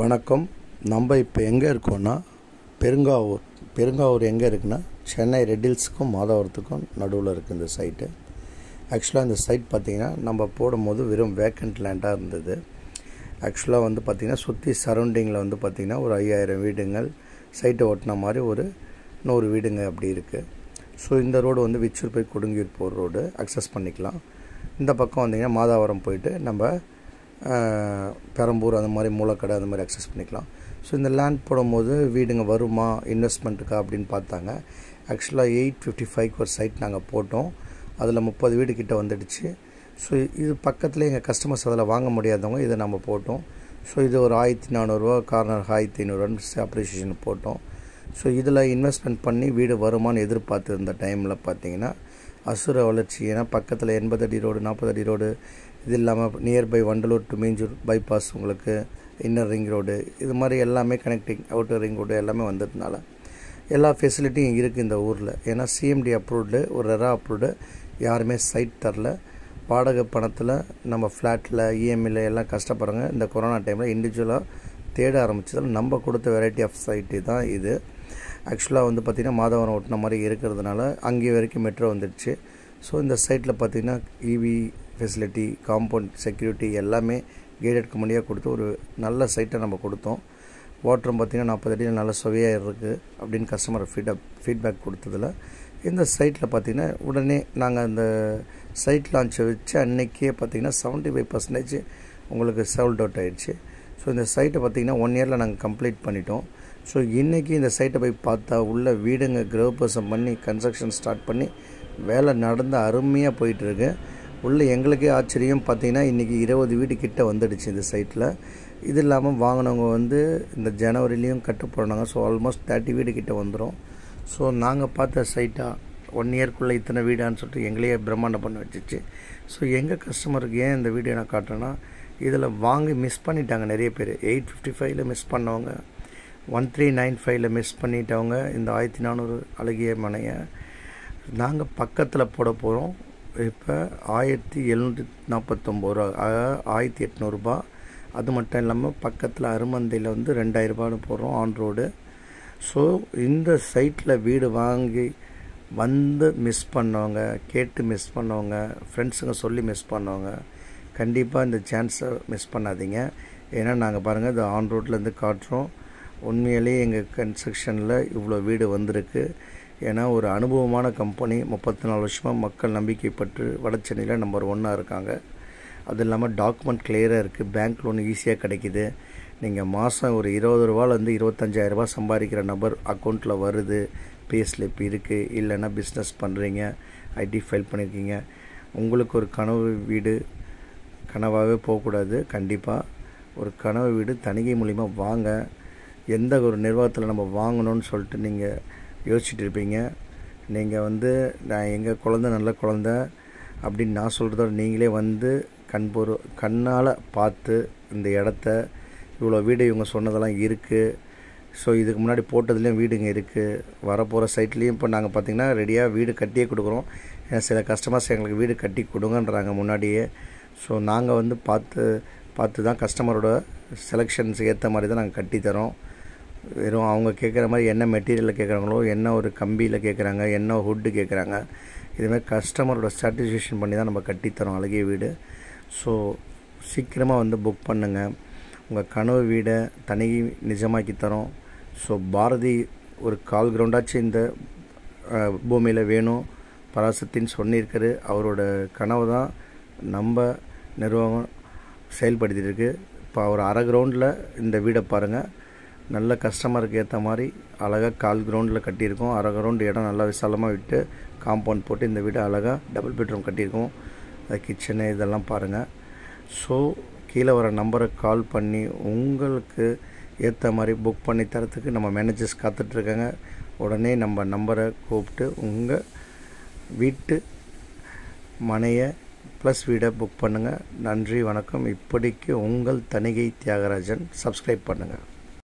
வணக்கம் நம்ம இப்போ எங்கே இருக்கோம்னா பெருங்காவூர் பெருங்காவூர் எங்கே இருக்குன்னா சென்னை ரெட்டில்ஸுக்கும் மாதவரத்துக்கும் நடுவில் இருக்குது இந்த சைட்டு ஆக்சுவலாக இந்த சைட் பார்த்திங்கன்னா நம்ம போடும்போது வெறும் வேக்கண்ட் லேண்டாக இருந்தது ஆக்சுவலாக வந்து பார்த்திங்கன்னா சுற்றி சரௌண்டிங்கில் வந்து பார்த்திங்கன்னா ஒரு ஐயாயிரம் வீடுங்கள் சைட்டை ஒட்டின மாதிரி ஒரு நூறு வீடுங்க அப்படி இருக்குது ஸோ இந்த ரோடு வந்து விச்சூர் போய் கொடுங்கியூர் போகிற ரோடு அக்சஸ் பண்ணிக்கலாம் இந்த பக்கம் வந்தீங்கன்னா மாதாவரம் போயிட்டு நம்ம ஆஹ், பெரம்பூர் அந்த மாதிரி மூலக்கடை அந்த மாதிரி அக்சஸ் பண்ணிக்கலாம் ஸோ இந்த லேண்ட் போடும்போது வீடுங்க வருமா இன்வெஸ்ட்மெண்ட்டுக்கா அப்படின்னு பார்த்தாங்க ஆக்சுவலாக எயிட் ஃபிஃப்டி ஃபைவ்க்கு ஒரு சைட் நாங்கள் போட்டோம் அதில் முப்பது வீடு கிட்ட வந்துடுச்சு ஸோ இது பக்கத்தில் எங்கள் கஸ்டமர்ஸ் அதில் வாங்க முடியாதவங்க இதை நம்ம போட்டோம் ஸோ இது ஒரு ஆயிரத்தி நானூறுரூவா கார்னர் ஆயிரத்தி ஐநூறுரூவான்னு அப்ரிஷியேஷன் போட்டோம் ஸோ இதில் இன்வெஸ்ட்மெண்ட் பண்ணி வீடு வருமானு எதிர்பார்த்து இருந்த டைமில் பார்த்தீங்கன்னா அசுர வளர்ச்சி ஏன்னா பக்கத்தில் எண்பது அடி ரோடு நாற்பது அடி ரோடு இது இல்லாமல் nearby Vandalur to Minjur bypass உங்களுக்கு இன்னர் ரிங் ரோடு இது மாதிரி எல்லாமே கனெக்டிங் அவுட்டர் ரிங் ரோடு எல்லாமே வந்ததுனால எல்லா ஃபெசிலிட்டியும் இருக்குது இந்த ஊரில் ஏன்னா சிஎம்டி அப்ரூவ்டு ஒரு ரெரா அப்ரூவ்டு யாருமே சைட் தரல வாடகை பணத்தில் நம்ம ஃப்ளாட்டில் இஎம்ஐல எல்லாம் கஷ்டப்படுறாங்க இந்த கொரோனா டைமில் இண்டிவிஜுவலாக தேட ஆரம்பிச்சதில் நம்ம கொடுத்த வெரைட்டி ஆஃப் சைட்டு தான் இது ஆக்சுவலாக வந்து பார்த்திங்கன்னா மாதவரம் ஒட்டின மாதிரி இருக்கிறதுனால அங்கே வரைக்கும் மெட்ரோ வந்துடுச்சு ஸோ இந்த சைட்டில் பார்த்திங்கன்னா இவி ஃபெசிலிட்டி காம்பவுண்ட் செக்யூரிட்டி எல்லாமே கேடட் கம்பெனியாக கொடுத்து ஒரு நல்ல சைட்டை நம்ம கொடுத்தோம் வாட்டரும் பார்த்திங்கன்னா நாற்பது அடியில் நல்ல சுவையாக இருக்குது அப்படின்னு கஸ்டமர் ஃபீட்அப் ஃபீட்பேக் கொடுத்ததில் இந்த சைட்டில் பார்த்திங்கன்னா உடனே நாங்கள் அந்த சைட் லான்ச்சை வச்சு அன்னைக்கே பார்த்திங்கன்னா செவன்ட்டி ஃபைவ் பர்சன்டேஜ் உங்களுக்கு சோல்ட் அவுட் ஆயிடுச்சு ஸோ இந்த சைட்டை பார்த்திங்கன்னா ஒன் இயரில் நாங்கள் கம்ப்ளீட் பண்ணிட்டோம் ஸோ இன்றைக்கி இந்த சைட்டை போய் பார்த்தா உள்ள வீடுங்க கிரகப்பசம் பண்ணி கன்ஸ்ட்ரக்ஷன் ஸ்டார்ட் பண்ணி வேலை நடந்து அருமையாக போயிட்டுருக்கு உள்ள எங்களுக்கே ஆச்சரியம் பார்த்தீங்கன்னா இன்றைக்கி இருபது வீடு கிட்ட வந்துடுச்சு இந்த சைட்டில் இது இல்லாமல் வாங்கினவங்க வந்து இந்த ஜனவரிலையும் கட்ட போனாங்க ஸோ ஆல்மோஸ்ட் தேர்ட்டி வீடு கிட்ட வந்துடும் ஸோ நாங்கள் பார்த்த சைட்டாக ஒன் இயர்க்குள்ளே இத்தனை வீடான்னு சொல்லிட்டு எங்களையே பிரம்மாண்டம் பண்ண வச்சிச்சு ஸோ எங்கள் கஸ்டமருக்கு ஏன் இந்த வீடியோ நான் காட்டுறேன்னா இதில் வாங்கி மிஸ் பண்ணிட்டாங்க நிறைய பேர் எயிட் ஃபிஃப்டி ஃபைவ்ல மிஸ் பண்ணவங்க ஒன் த்ரீ நைன் ஃபைவ்ல மிஸ் பண்ணிட்டவங்க இந்த ஆயிரத்தி நானூறு அழகிய மனையை நாங்கள் பக்கத்தில் போட போகிறோம் இப்போ ஆயிரத்தி எழுநூற்றி நாற்பத்தொம்போது ரூபா அதாவது ஆயிரத்தி எட்நூறுபா அது மட்டும் இல்லாமல் பக்கத்தில் அருமந்தையில் வந்து ரெண்டாயிரரூபான்னு போடுறோம் ஆன் ரோடு ஸோ இந்த சைட்டில் வீடு வாங்கி வந்து மிஸ் பண்ணவங்க கேட்டு மிஸ் பண்ணவங்க ஃப்ரெண்ட்ஸுங்க சொல்லி மிஸ் பண்ணவங்க கண்டிப்பாக இந்த சான்ஸை மிஸ் பண்ணாதீங்க ஏன்னா நாங்கள் பாருங்கள் இந்த ஆன் ரோட்லேருந்து காட்டுறோம் உண்மையிலேயே எங்கள் கன்ஸ்ட்ரக்ஷனில் இவ்வளோ வீடு வந்திருக்கு ஏன்னா ஒரு அனுபவமான கம்பெனி முப்பத்தி நாலு வருஷமாக மக்கள் நம்பிக்கைப்பட்டு வட சென்னையில் நம்பர் ஒன்னாக இருக்காங்க அது இல்லாமல் டாக்குமெண்ட் கிளியராக இருக்குது பேங்க் லோன் ஈஸியாக கிடைக்கிது நீங்கள் மாதம் ஒரு இருபது ரூபாலேருந்து இருபத்தஞ்சாயிரரூபா சம்பாதிக்கிற நபர் அக்கௌண்ட்டில் வருது பே ஸ்லிப் இருக்குது இல்லைன்னா பிஸ்னஸ் பண்ணுறீங்க ஐடி ஃபைல் பண்ணியிருக்கீங்க உங்களுக்கு ஒரு கனவு வீடு கனவாகவே போகக்கூடாது கண்டிப்பாக ஒரு கனவு வீடு தணிகை மூலிமா வாங்க எந்த ஒரு நிர்வாகத்தில் நம்ம வாங்கணும்னு சொல்லிட்டு நீங்கள் யோசிச்சுட்டு இருப்பீங்க நீங்கள் வந்து நான் எங்கள் குழந்த நல்ல குழந்த அப்படின்னு நான் சொல்கிறதோட நீங்களே வந்து கண்பொரு கண்ணால் பார்த்து இந்த இடத்த இவ்வளோ வீடு இவங்க சொன்னதெல்லாம் இருக்குது ஸோ இதுக்கு முன்னாடி போட்டதுலேயும் வீடுங்க இருக்குது வரப்போகிற சைட்லேயும் இப்போ நாங்கள் பார்த்திங்கன்னா ரெடியாக வீடு கட்டியே கொடுக்குறோம் ஏன்னா சில கஸ்டமர்ஸ் எங்களுக்கு வீடு கட்டி கொடுங்கன்றாங்க முன்னாடியே ஸோ நாங்கள் வந்து பார்த்து பார்த்து தான் கஸ்டமரோட செலெக்ஷன்ஸ் ஏற்ற மாதிரி தான் நாங்கள் கட்டித்தரோம் வெறும் அவங்க கேட்குற மாதிரி என்ன மெட்டீரியலில் கேட்குறாங்களோ என்ன ஒரு கம்பியில் கேட்குறாங்க என்ன ஹுட்டு கேட்குறாங்க இதுமாதிரி கஸ்டமரோட சாட்டிஸ்ஃபேக்ஷன் பண்ணி தான் நம்ம கட்டித்தரோம் அழகிய வீடு ஸோ சீக்கிரமாக வந்து புக் பண்ணுங்கள் உங்கள் கனவு வீடை தனி நிஜமாக்கி தரோம் ஸோ பாரதி ஒரு கால் கிரவுண்டாச்சும் இந்த அஹ், பூமியில் வேணும் பராசத்தின்னு சொல்லியிருக்காரு அவரோட கனவு தான் நம்ம நிர்வாகம் செயல்படுத்திட்டு இருக்கு இப்போ ஒரு அரை கிரவுண்டில் இந்த வீடை பாருங்கள் நல்ல கஸ்டமருக்கு ஏற்ற மாதிரி அழகாக கால் கிரவுண்டில் கட்டியிருக்கோம் அரை கிரவுண்டு இடம் நல்லா விசாலமாக விட்டு காம்பவுண்ட் போட்டு இந்த வீடு அழகாக டபுள் பெட்ரூம் கட்டியிருக்கோம் அது கிச்சனு இதெல்லாம் பாருங்கள் ஸோ கீழே வர நம்பரை கால் பண்ணி உங்களுக்கு ஏற்ற மாதிரி புக் பண்ணி தரத்துக்கு நம்ம மேனேஜர்ஸ் காத்துட்ருக்காங்க உடனே நம்ம நம்பரை கூப்பிட்டு உங்கள் வீட்டு மனையை ப்ளஸ் வீடை புக் பண்ணுங்கள் நன்றி வணக்கம் இப்படிக்கு உங்கள் தணிகை தியாகராஜன் சப்ஸ்கிரைப் பண்ணுங்கள்